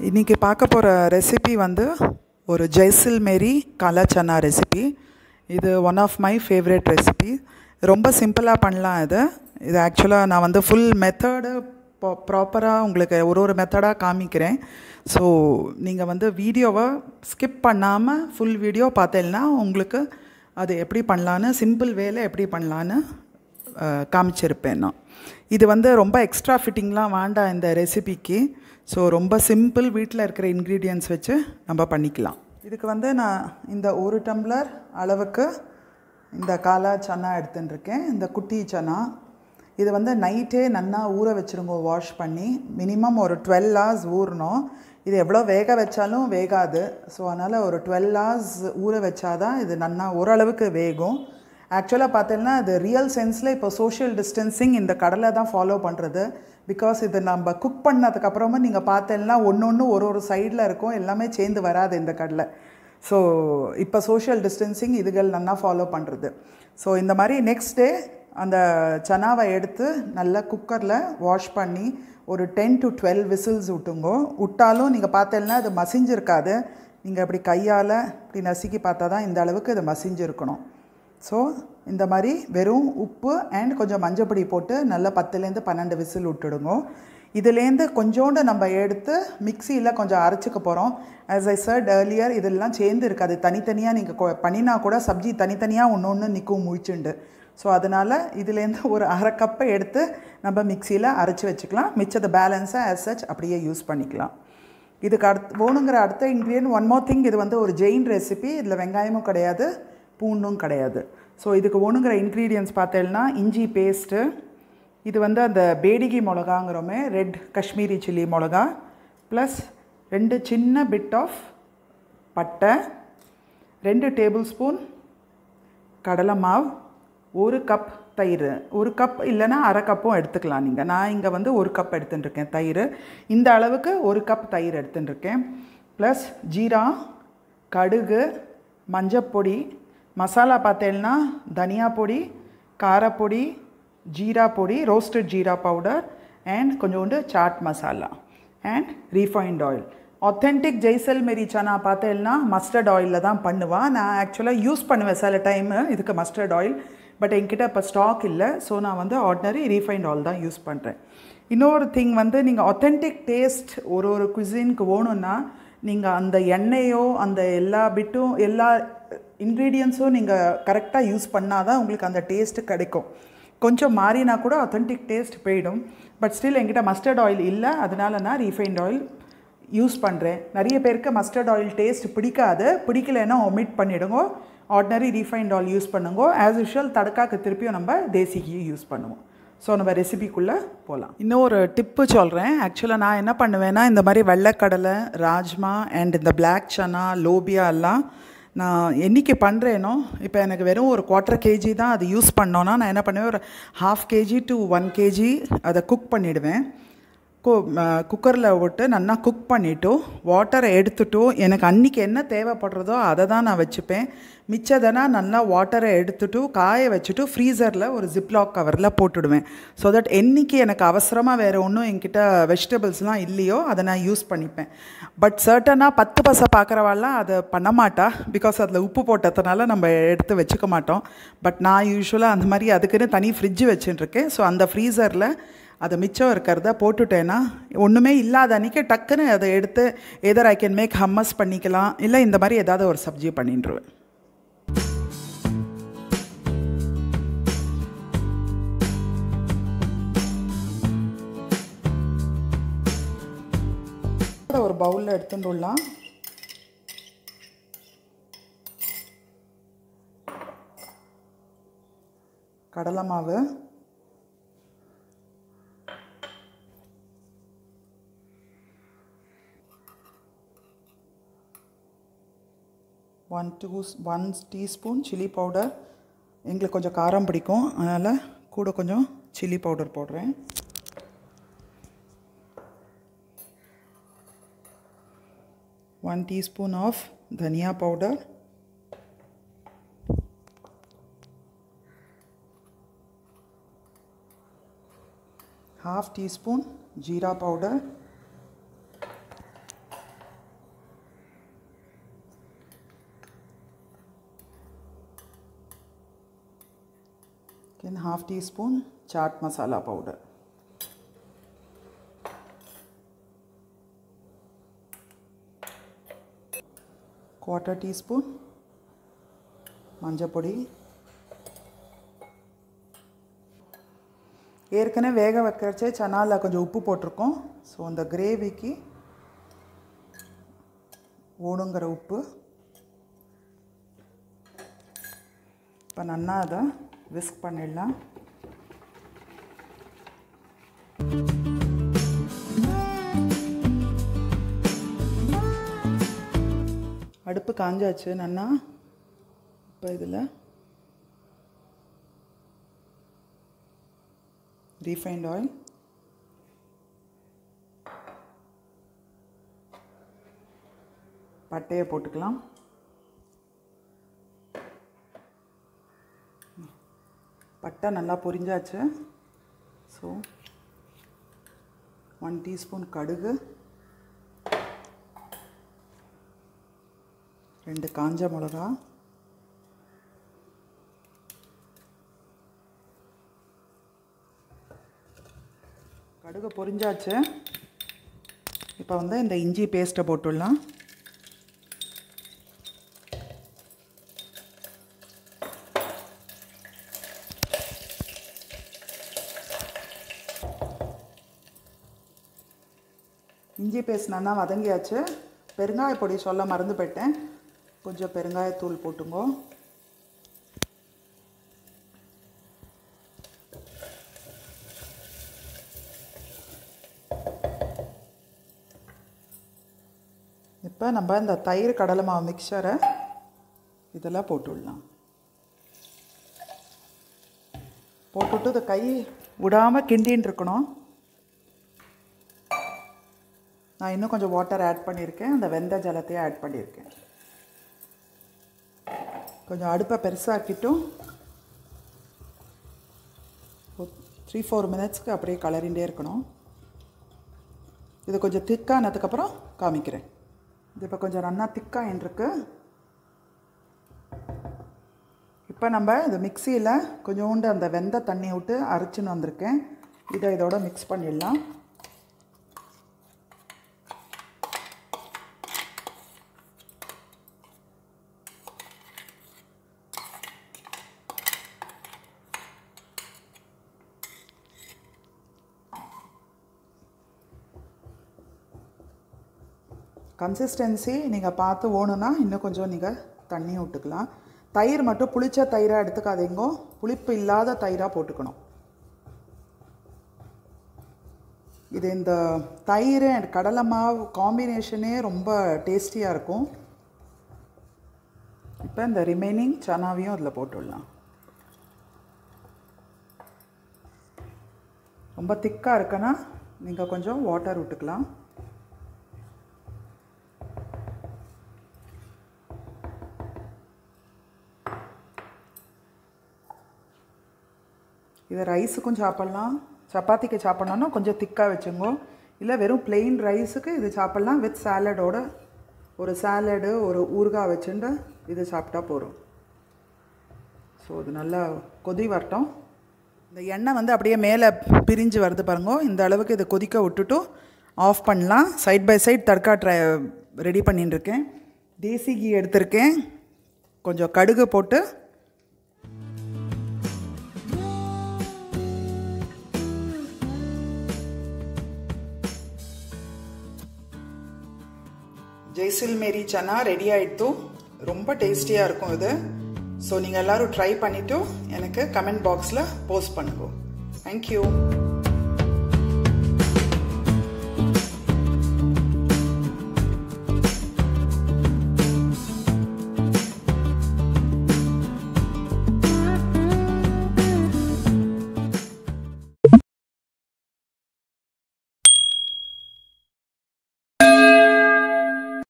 இன்றைக்கி பார்க்க போகிற ரெசிபி வந்து ஒரு ஜெய்சில் மேரி காலா சன்னா ரெசிபி இது one of my favourite recipe ரொம்ப சிம்பிளாக பண்ணலாம் இது இது ஆக்சுவலாக நான் வந்து ஃபுல் மெத்தடு ப்ராப்பராக உங்களுக்கு ஒரு ஒரு மெத்தடாக காமிக்கிறேன் ஸோ நீங்கள் வந்து வீடியோவை ஸ்கிப் பண்ணாமல் ஃபுல் வீடியோ பார்த்தேன்னா உங்களுக்கு அது எப்படி பண்ணலான்னு சிம்பிள் வேலை எப்படி பண்ணலான்னு அஹ், காமிச்சிருப்பேன் நான் இது வந்து ரொம்ப எக்ஸ்ட்ரா ஃபிட்டிங்லாம் வேண்டாம் இந்த ரெசிபிக்கு ஸோ ரொம்ப சிம்பிள் வீட்டில் இருக்கிற இன்க்ரீடியன்ஸ் வச்சு நம்ம பண்ணிக்கலாம் இதுக்கு வந்து நான் இந்த ஒரு டம்ளர் அளவுக்கு இந்த காலா சன்னா எடுத்துன்னு இருக்கேன் இந்த குட்டி சன்னா இது வந்து நைட்டே நன்னா ஊற வச்சுருங்க வாஷ் பண்ணி மினிமம் ஒரு டுவெல் ஹவர்ஸ் ஊறணும் இது எவ்வளோ வேக வச்சாலும் வேகாது ஸோ அதனால் ஒரு டுவெல் ஹவர்ஸ் ஊற வச்சாதான் இது நன்னா ஓரளவுக்கு வேகும் ஆக்சுவலாக பார்த்தீங்கன்னா இது ரியல் சென்ஸில் இப்போ சோஷியல் டிஸ்டன்சிங் இந்த கடலை தான் ஃபாலோ பண்ணுறது பிகாஸ் இது நம்ம குக் பண்ணதுக்கப்புறமா நீங்கள் பார்த்தீங்கன்னா ஒன்று ஒன்று ஒரு ஒரு சைடில் இருக்கும் எல்லாமே சேர்ந்து வராது இந்த கடலை ஸோ இப்போ சோஷியல் டிஸ்டன்சிங் இதுகள் நல்லா ஃபாலோ பண்ணுறது ஸோ இந்த மாதிரி நெக்ஸ்ட் டே அந்த சனாவை எடுத்து நல்லா குக்கரில் வாஷ் பண்ணி ஒரு டென் டு டுவெல் விசில்ஸ் விட்டுங்கோ விட்டாலும் நீங்கள் பார்த்தீங்கன்னா அது மசிஞ்சிருக்காது நீங்கள் அப்படி கையால் இப்படி நசுக்கி பார்த்தா தான் இந்த அளவுக்கு இது மசிஞ்சிருக்கணும் ஸோ இந்த மாதிரி வெறும் உப்பு அண்ட் கொஞ்சம் மஞ்சப்பொடி போட்டு நல்லா பத்துலேருந்து பன்னெண்டு விசில் விட்டுடுங்க இதுலேருந்து கொஞ்சோண்டு நம்ம எடுத்து மிக்சியில் கொஞ்சம் அரைச்சிக்க போகிறோம் ஆஸ் ஐ சர்ட் ஏர்லியர் இதெல்லாம் சேர்ந்து இருக்காது தனித்தனியாக நீங்கள் பண்ணினா கூட சப்ஜி தனித்தனியாக ஒன்று ஒன்று நிற்கும் முழிச்சுண்டு ஸோ அதனால் இதுலேருந்து ஒரு அரை கப்பை எடுத்து நம்ம மிக்சியில் அரைச்சி வச்சுக்கலாம் மிச்சத்தை பேலன்ஸை ஆஸ் சச் அப்படியே யூஸ் பண்ணிக்கலாம் இதுக்கு அடுத்து வேணுங்கிற அடுத்த இன்க்ரீடியன்ட் ஒன் மோர் திங் இது வந்து ஒரு ஜெயின் ரெசிபி இதில் வெங்காயமும் கிடையாது பூண்டும் கிடையாது ஸோ இதுக்கு வேணுங்கிற இன்க்ரீடியன்ஸ் பார்த்தேன்னா இஞ்சி பேஸ்ட்டு இது வந்து அந்த பேடிகி மிளகாங்கிறோமே ரெட் காஷ்மீரி சில்லி மிளகா ப்ளஸ் ரெண்டு சின்ன பிட் ஆஃப் பட்டை ரெண்டு டேபிள் ஸ்பூன் கடலை மாவு ஒரு கப் தயிர் ஒரு கப் இல்லைன்னா அரை கப்பும் எடுத்துக்கலாம் நீங்கள் நான் இங்கே வந்து ஒரு கப் எடுத்துட்டுருக்கேன் தயிர் இந்த அளவுக்கு ஒரு கப் தயிர் எடுத்துட்டுருக்கேன் ப்ளஸ் ஜீரா கடுகு மஞ்சப்பொடி மசாலா பார்த்தேன்னா தனியா பொடி காரப்பொடி ஜீரா பொடி ரோஸ்டட் ஜீரா பவுடர் அண்ட் கொஞ்சோண்டு chaat masala and refined oil authentic Jaisalmeri chana பார்த்தேன்னா மஸ்டர்ட் ஆயிலில் தான் பண்ணுவான் நான் ஆக்சுவலாக யூஸ் பண்ணுவேன் சில டைமு இதுக்கு மஸ்டர்ட் ஆயில் பட் என்கிட்ட இப்போ ஸ்டாக் இல்லை ஸோ நான் வந்து ஆர்டினரி ரீஃபைண்ட் ஆயில் தான் யூஸ் பண்ணுறேன் இன்னொரு திங் வந்து நீங்கள் ஆத்தென்டிக் டேஸ்ட் ஒரு ஒரு குசினுக்கு வேணும்னா நீங்கள் அந்த எண்ணெயோ அந்த எல்லா பிட்டும் எல்லா இன்க்ரீடியன்ஸும் நீங்கள் கரெக்டாக யூஸ் பண்ணால் தான் உங்களுக்கு அந்த டேஸ்ட்டு கிடைக்கும் கொஞ்சம் மாறினா கூட அத்தென்டிக் டேஸ்ட் போயிடும் பட் ஸ்டில் என்கிட்ட மஸ்டர்ட் ஆயில் இல்லை அதனால நான் ரீஃபைண்ட் ஆயில் யூஸ் பண்ணுறேன் நிறைய பேருக்கு மஸ்டர்ட் ஆயில் டேஸ்ட் பிடிக்காது பிடிக்கலைன்னா ஒமிட் பண்ணிவிடுங்க ஆர்டினரி ரீஃபைண்ட் ஆயில் யூஸ் பண்ணுங்க ஆஸ் யூஷுவல் தடுக்காக்கு திருப்பியும் நம்ம தேசி கீ யூஸ் பண்ணுவோம் ஸோ நம்ம ரெசிபிக்குள்ளே போகலாம் இன்னொரு டிப்பு சொல்கிறேன் ஆக்சுவலாக நான் என்ன பண்ணுவேன்னா இந்த மாதிரி வெள்ளைக்கடலை ராஜ்மா அண்ட் இந்த பிளாக் சனா லோபியா எல்லாம் நான் என்றைக்கு பண்ணுறேனோ இப்போ எனக்கு வெறும் ஒரு குவார்ட்டர் கேஜி தான் அது யூஸ் பண்ணோன்னா நான் என்ன பண்ணுவேன் ஒரு half KG to one KG அதை குக் பண்ணிவிடுவேன் கு குக்கரில் விட்டு நல்லா குக் பண்ணிவிட்டு வாட்டரை எடுத்துட்டு எனக்கு அன்றைக்கி என்ன தேவைப்படுறதோ அதை தான் நான் வச்சுப்பேன் மிச்சதனா நல்லா வாட்டரை எடுத்துட்டு காய வச்சுட்டு ஃப்ரீசரில் ஒரு ஜிப்லாக் கவரில் போட்டுடுவேன் ஸோ தட் என்றைக்கு எனக்கு அவசரமாக வேறு ஒன்றும் என்கிட்ட வெஜிடபிள்ஸ்லாம் இல்லையோ அதை நான் யூஸ் பண்ணிப்பேன் பட் சர்ட்டனாக பத்து பசை பார்க்குறவாள்லாம் அதை பண்ண மாட்டா பிகாஸ் அதில் உப்பு போட்டதுனால நம்ம எடுத்து வச்சுக்க மாட்டோம் பட் நான் யூஸ்வலாக அந்த மாதிரி அதுக்குன்னு தனி ஃப்ரிட்ஜு வச்சுட்டுருக்கேன் ஸோ அந்த ஃப்ரீசரில் அதை மிச்சம் இருக்கிறத போட்டுட்டேன்னா ஒன்றுமே இல்லாத அன்றைக்கி டக்குன்னு அதை எடுத்து either I can make hummus பண்ணிக்கலாம் இல்லை இந்த மாதிரி ஏதாவது ஒரு சப்ஜி பண்ணிட்டுருவேன் ஒரு பவுலில் எடுத்துட்டு விடலாம் கடலை மாவு one two one teaspoon chilli powder எங்களுக்கு கொஞ்சம் காரம் பிடிக்கும் அதனால் கூட கொஞ்சம் சில்லி பவுடர் போடுறேன் ஒன் டீஸ்பூன் ஆஃப் தனியா powder half teaspoon jeera powder then half teaspoon chaat masala powder quarter teaspoon மஞ்சப்பொடி ஏற்கனவே வேக வைக்கிறச்சே சனாவில் கொஞ்சம் உப்பு போட்டிருக்கோம் ஸோ இந்த கிரேவிக்கு ஓடுங்கிற உப்பு இப்போ நன்னா அதை விஸ்க் பண்ணிடலாம் அடுப்பு காஞ்சாச்சு நன்னா இப்போ இதில் ரீஃபைண்ட் ஆயில் பட்டையை போட்டுக்கலாம் பட்டை நல்லா பொரிஞ்சாச்சு ஸோ ஒன் டீஸ்பூன் கடுகு ரெண்டு காஞ்ச மிளகா கடுகு பொரிஞ்சாச்சு இப்போ வந்து இந்த இஞ்சி பேஸ்ட்டை போட்டுடலாம் இஞ்சி பேஸ்ட் நல்லா வதங்கியாச்சு பெருங்காய பொடி சொல்ல மறந்து போயிட்டேன் கொஞ்சம் பெருங்காயத்தூள் போட்டுங்கோ இப்போ நம்ம இந்த தயிர் கடலை மாவு மிக்சரை இதெல்லாம் போட்டுடலாம் போட்டுட்டு இந்த கை விடாமல் கிண்டின்னு இருக்கணும் நான் இன்னும் கொஞ்சம் வாட்டர் ஆட் பண்ணியிருக்கேன் அந்த வெந்த ஜலத்தையும் ஆட் பண்ணியிருக்கேன் கொஞ்சம் அடுப்பை பெருசாக்கிட்டும் த்ரீ ஃபோர் மினிட்ஸ்க்கு அப்படியே கலரிண்டே இருக்கணும் இது கொஞ்சம் திக்கானதுக்கப்புறம் காமிக்கிறேன் இது இப்போ கொஞ்சம் நன்னா திக்காயின்ருக்கு இப்போ நம்ம இந்த மிக்சியில் கொஞ்சோண்டு அந்த வெந்த தண்ணி விட்டு அரைச்சின்னு வந்திருக்கேன் இதை இதோட மிக்ஸ் பண்ணிடலாம் கன்சிஸ்டன்சி நீங்கள் பார்த்து ஓணுன்னா இன்னும் கொஞ்சம் நீங்கள் தண்ணி விட்டுக்கலாம் தயிர் மட்டும் புளிச்ச தயிராக எடுத்துக்காதீங்கோ புளிப்பு இல்லாத தயிராக போட்டுக்கணும் இது இந்த தயிர் அண்ட் கடலை மாவு காம்பினேஷனே ரொம்ப டேஸ்டியாக இருக்கும் இப்போ இந்த ரிமைனிங் சனாவையும் அதில் போட்டுடலாம் ரொம்ப திக்காக இருக்குன்னா நீங்கள் கொஞ்சம் வாட்டர் விட்டுக்கலாம் இதை ரைஸுக்கும் சாப்பிட்லாம் சப்பாத்திக்கு சாப்பிட்ணுன்னா கொஞ்சம் திக்காக வச்சுங்கோ இல்லை வெறும் பிளெயின் ரைஸுக்கு இது சாப்பிட்லாம் வித் சாலடோட ஒரு சாலடு ஒரு ஊறுகாய் வச்சுட்டு இது சாப்பிட்டா போதும் ஸோ இது நல்லா கொதி வரட்டும் இந்த எண்ணெய் வந்து அப்படியே மேலே பிரிஞ்சு வருது பாருங்க இந்த அளவுக்கு இதை கொதிக்க விட்டுட்டு ஆஃப் பண்ணலாம் சைட் பை சைட் தற்கா ட்ரை ரெடி பண்ணின்னு இருக்கேன் தேசி கீ எடுத்திருக்கேன் கொஞ்சம் கடுகு போட்டு ஜெய்சில்மேரி சனா ரெடி ஆயிடுத்து ரொம்ப டேஸ்டியாக இருக்கும் இது ஸோ நீங்கள் எல்லோரும் ட்ரை பண்ணிவிட்டு எனக்கு கமெண்ட் பாக்ஸில் போஸ்ட் பண்ணுங்க தேங்க்யூ